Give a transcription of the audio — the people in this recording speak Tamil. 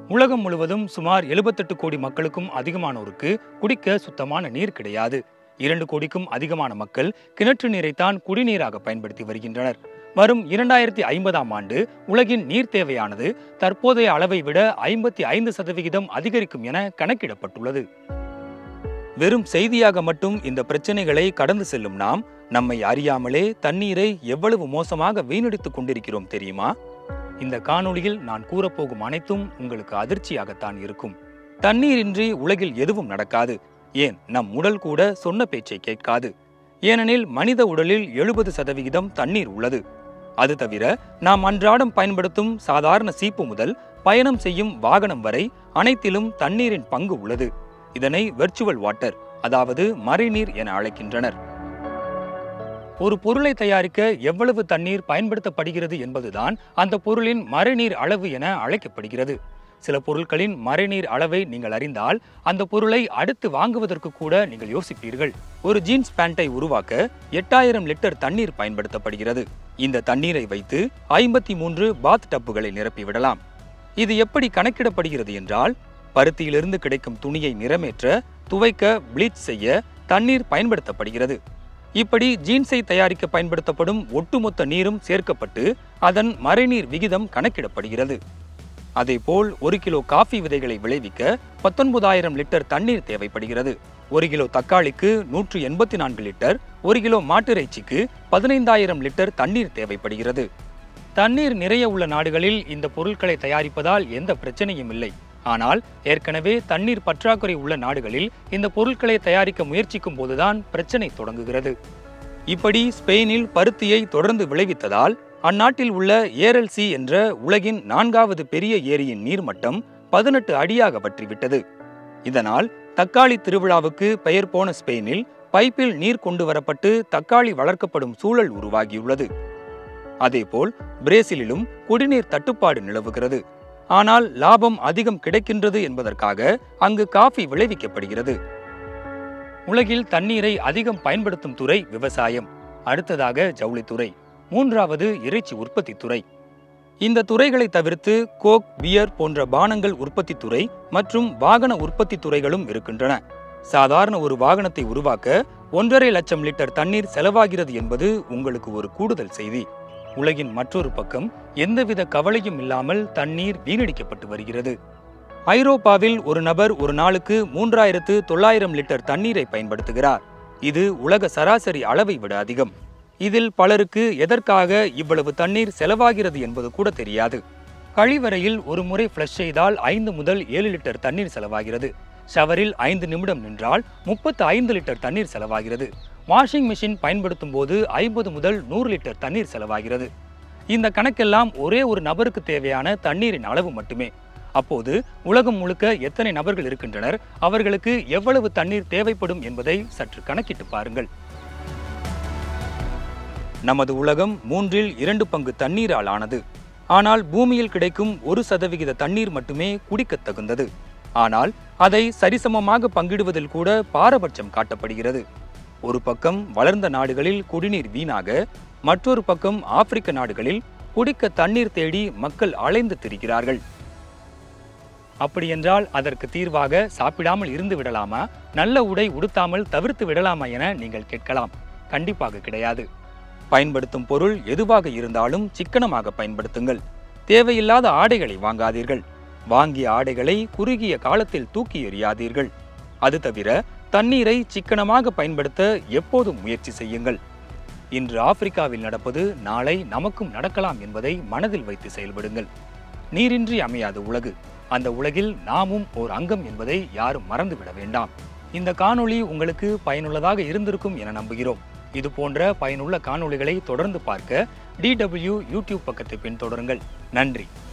உலகம் முழுவதும் சுமார் 78 கோடி மக்களுக்கும் அதிகமானோருக்கு குடிக்க சுத்தமான நீர் கிடையாது இரண்டு கோடிக்கும் அதிகமான மக்கள் கிணற்று நீரைத்தான் குடிநீராக பயன்படுத்தி வருகின்றனர் வரும் இரண்டாயிரத்தி ஐம்பதாம் ஆண்டு உலகின் நீர் தேவையானது தற்போதைய அளவை விட ஐம்பத்தி ஐந்து சதவிகிதம் அதிகரிக்கும் என கணக்கிடப்பட்டுள்ளது வெறும் செய்தியாக மட்டும் இந்த பிரச்சனைகளை கடந்து செல்லும் நாம் நம்மை அறியாமலே தண்ணீரை எவ்வளவு மோசமாக வீணடித்துக் கொண்டிருக்கிறோம் தெரியுமா இந்த காணொளியில் நான் கூறப்போகும் அனைத்தும் உங்களுக்கு அதிர்ச்சியாகத்தான் இருக்கும் தண்ணீரின்றி உலகில் எதுவும் நடக்காது ஏன் நம் உடல் கூட சொன்ன பேச்சை கேட்காது ஏனெனில் மனித உடலில் எழுபது சதவிகிதம் தண்ணீர் உள்ளது அது தவிர நாம் அன்றாடம் பயன்படுத்தும் சாதாரண சீப்பு முதல் பயணம் செய்யும் வாகனம் வரை அனைத்திலும் தண்ணீரின் பங்கு உள்ளது இதனை வெர்ச்சுவல் வாட்டர் அதாவது மறைநீர் என அழைக்கின்றனர் ஒரு பொருளை தயாரிக்க எவ்வளவு தண்ணீர் பயன்படுத்தப்படுகிறது என்பதுதான் அந்த பொருளின் மறைநீர் அளவு என அழைக்கப்படுகிறது சில பொருட்களின் மறைநீர் அளவை நீங்கள் அறிந்தால் அந்த பொருளை அடுத்து வாங்குவதற்கு கூட நீங்கள் யோசிப்பீர்கள் ஒரு ஜீன்ஸ் பேண்டை உருவாக்க எட்டாயிரம் லிட்டர் தண்ணீர் பயன்படுத்தப்படுகிறது இந்த தண்ணீரை வைத்து ஐம்பத்தி மூன்று பாத் டப்புகளை நிரப்பிவிடலாம் இது எப்படி கணக்கிடப்படுகிறது என்றால் பருத்தியிலிருந்து கிடைக்கும் துணியை நிறமேற்ற துவைக்க ப்ளீச் செய்ய தண்ணீர் பயன்படுத்தப்படுகிறது இப்படி ஜீன்ஸை தயாரிக்க பயன்படுத்தப்படும் ஒட்டுமொத்த நீரும் சேர்க்கப்பட்டு அதன் மறைநீர் விகிதம் கணக்கிடப்படுகிறது அதேபோல் ஒரு கிலோ காஃபி விதைகளை விளைவிக்க பத்தொன்பதாயிரம் லிட்டர் தண்ணீர் தேவைப்படுகிறது ஒரு கிலோ தக்காளிக்கு நூற்று எண்பத்தி நான்கு லிட்டர் ஒரு கிலோ மாட்டிறைச்சிக்கு பதினைந்தாயிரம் லிட்டர் தண்ணீர் தேவைப்படுகிறது தண்ணீர் நிறைய உள்ள நாடுகளில் இந்த பொருட்களை தயாரிப்பதால் எந்த பிரச்சனையும் இல்லை ஆனால் ஏற்கனவே தண்ணீர் பற்றாக்குறை உள்ள நாடுகளில் இந்த பொருட்களை தயாரிக்க முயற்சிக்கும் போதுதான் பிரச்சனை தொடங்குகிறது இப்படி ஸ்பெயினில் பருத்தியை தொடர்ந்து விளைவித்ததால் அந்நாட்டில் உள்ள ஏரல்சி என்ற உலகின் நான்காவது பெரிய ஏரியின் நீர்மட்டம் பதினெட்டு அடியாக வற்றிவிட்டது இதனால் தக்காளி திருவிழாவுக்கு பெயர் போன ஸ்பெயினில் பைப்பில் நீர் கொண்டு வரப்பட்டு தக்காளி வளர்க்கப்படும் சூழல் உருவாகியுள்ளது அதேபோல் பிரேசிலிலும் குடிநீர் தட்டுப்பாடு நிலவுகிறது ஆனால் லாபம் அதிகம் கிடைக்கின்றது என்பதற்காக அங்கு காஃபி விளைவிக்கப்படுகிறது உலகில் தண்ணீரை அதிகம் பயன்படுத்தும் துறை விவசாயம் அடுத்ததாக ஜவுளித்துறை மூன்றாவது இறைச்சி உற்பத்தி துறை இந்த துறைகளை தவிர்த்து கோக் பியர் போன்ற பானங்கள் உற்பத்தி துறை மற்றும் வாகன உற்பத்தி துறைகளும் இருக்கின்றன சாதாரண ஒரு வாகனத்தை உருவாக்க ஒன்றரை லட்சம் லிட்டர் தண்ணீர் செலவாகிறது என்பது உங்களுக்கு ஒரு கூடுதல் செய்தி உலகின் மற்றொரு பக்கம் எந்தவித கவலையும் இல்லாமல் தண்ணீர் வீணடிக்கப்பட்டு வருகிறது ஐரோப்பாவில் ஒரு நபர் ஒரு நாளுக்கு மூன்றாயிரத்து தொள்ளாயிரம் லிட்டர் தண்ணீரை பயன்படுத்துகிறார் இது உலக சராசரி அளவை விட அதிகம் இதில் பலருக்கு எதற்காக இவ்வளவு தண்ணீர் செலவாகிறது என்பது கூட தெரியாது கழிவறையில் ஒரு முறை ஃப்ளஷ் செய்தால் ஐந்து முதல் ஏழு லிட்டர் தண்ணீர் செலவாகிறது ஷவரில் ஐந்து நிமிடம் நின்றால் முப்பத்து ஐந்து லிட்டர் தண்ணீர் செலவாகிறது வாஷிங் மிஷின் பயன்படுத்தும் போது ஐம்பது முதல் நூறு லிட்டர் தண்ணீர் செலவாகிறது இந்த கணக்கெல்லாம் ஒரே ஒரு நபருக்கு தேவையான தண்ணீரின் அளவு மட்டுமே அப்போது உலகம் முழுக்க எத்தனை நபர்கள் இருக்கின்றனர் அவர்களுக்கு எவ்வளவு தண்ணீர் தேவைப்படும் என்பதை சற்று கணக்கிட்டு பாருங்கள் நமது உலகம் மூன்றில் இரண்டு பங்கு தண்ணீரால் ஆனது ஆனால் பூமியில் கிடைக்கும் ஒரு சதவிகித தண்ணீர் மட்டுமே குடிக்கத் தகுந்தது ஆனால் அதை சரிசமமாக பங்கிடுவதில் கூட பாரபட்சம் காட்டப்படுகிறது ஒரு பக்கம் வளர்ந்த நாடுகளில் குடிநீர் வீணாக மற்றொரு பக்கம் ஆப்பிரிக்க நாடுகளில் குடிக்க தண்ணீர் தேடி மக்கள் அலைந்து திரிகிறார்கள் அப்படியென்றால் அதற்கு தீர்வாக சாப்பிடாமல் இருந்து விடலாமா நல்ல உடை உடுத்தாமல் தவிர்த்து விடலாமா என நீங்கள் கேட்கலாம் கண்டிப்பாக கிடையாது பயன்படுத்தும் பொருள் எதுவாக இருந்தாலும் சிக்கனமாக பயன்படுத்துங்கள் தேவையில்லாத ஆடைகளை வாங்காதீர்கள் வாங்கிய ஆடைகளை குறுகிய காலத்தில் தூக்கி எறியாதீர்கள் அது தவிர தண்ணீரை சிக்கனமாக பயன்படுத்த எப்போதும் முயற்சி செய்யுங்கள் இன்று ஆப்பிரிக்காவில் நடப்பது நாளை நமக்கும் நடக்கலாம் என்பதை மனதில் வைத்து செயல்படுங்கள் நீரின்றி அமையாது உலகு அந்த உலகில் நாமும் ஓர் அங்கம் என்பதை யாரும் மறந்துவிட வேண்டாம் இந்த காணொளி உங்களுக்கு பயனுள்ளதாக இருந்திருக்கும் என நம்புகிறோம் இது போன்ற பயனுள்ள காணொளிகளை தொடர்ந்து பார்க்க டிடபிள்யூ யூடியூப் பக்கத்தை பின்தொடருங்கள் நன்றி